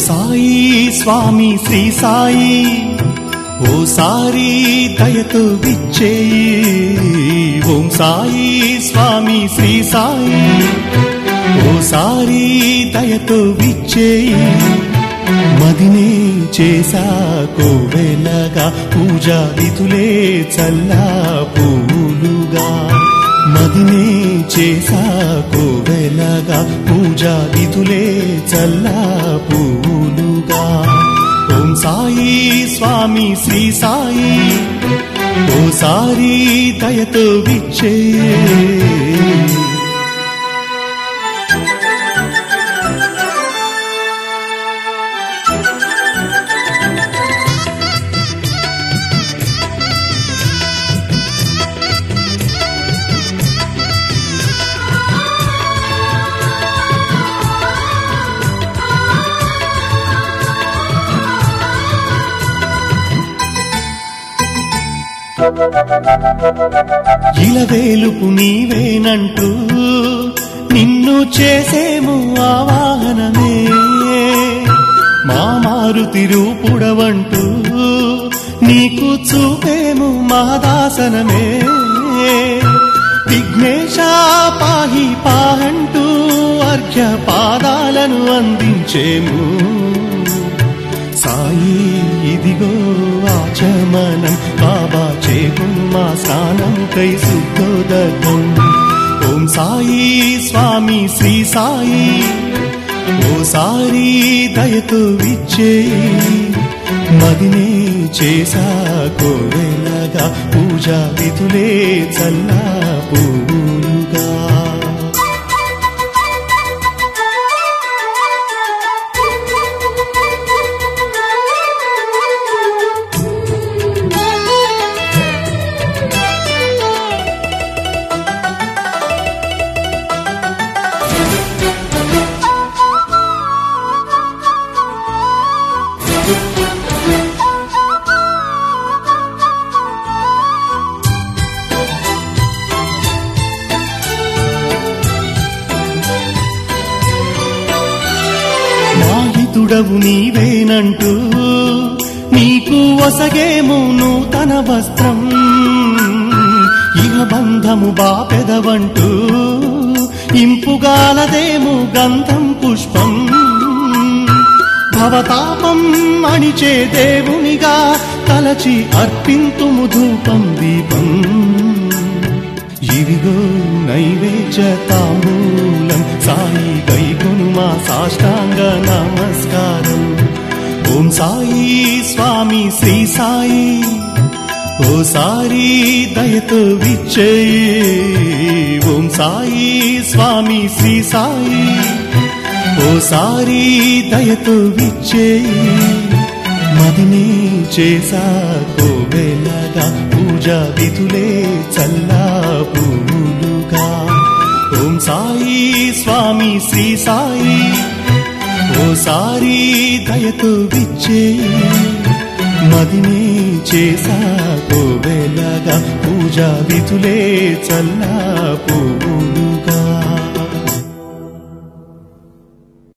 సాయి స్వామి శ్రీ సాయి ఓసారి దయతో విచ్చేయి ఓం సాయి స్వామి శ్రీ సాయి ఓసారి దయతో విచ్చేయి మదినే చేసా కోవెలగా పూజా విధులే చల్లా పూలుగా మదినే చేసా కోవెలగా పూజా విధులే చల్లా పూలుగా ఓం సాయి స్వామి శ్రీ సాయి ఓసారి దయతో విచ్చే ఇలవేలుపు నీవేనంటూ నిన్ను చేసేము ఆవాహనమే మా మారుతి రూపుడవంటూ నీకు చూపేము మహదాసనమే విఘ్నేశ పాహి పాహంటూ అర్ఘ్య పాదాలను అందించేము సాయి ఇదిగో ఆచమనం బాబా చేకును మా స్నానం కై శుద్ధోదకం ఓం సాయి స్వామి శ్రీ సాయి ఓసారి దయతో విచ్చేయి మదినే చేసా కోవెలగా పూజా విధులే చల్లా పూలుగా మాహితుడవు నీవేనంటూ నీకు ఒసగేము నూతన వస్త్రం ఇహ బంధము బాపెదవంటూ ఇంపుగాలదేము గంధం పుష్పం భవతాపం అణిచే దేవునిగా తలచి అర్పింతుము ధూపం దీపం ఇవిగో నైవేద్య తాంబూలం సాయి గైకొను మా సాష్టాంగ నమస్కారం ఓం సాయి స్వామి శ్రీ సాయి ఓసారి దయతో విచ్చేయి ఓం సాయి స్వామి శ్రీ సాయి ఓసారి దయతో విచ్చేయి మదినే చేసా కోవెలగా పూజా విధులే చల్లా పూలుగా ఓం సాయి స్వామి శ్రీ సాయి ఓసారి దయతో విచ్చేయి మదినే చేసా కోవెలగా పూజా విధులే చల్లా పూలు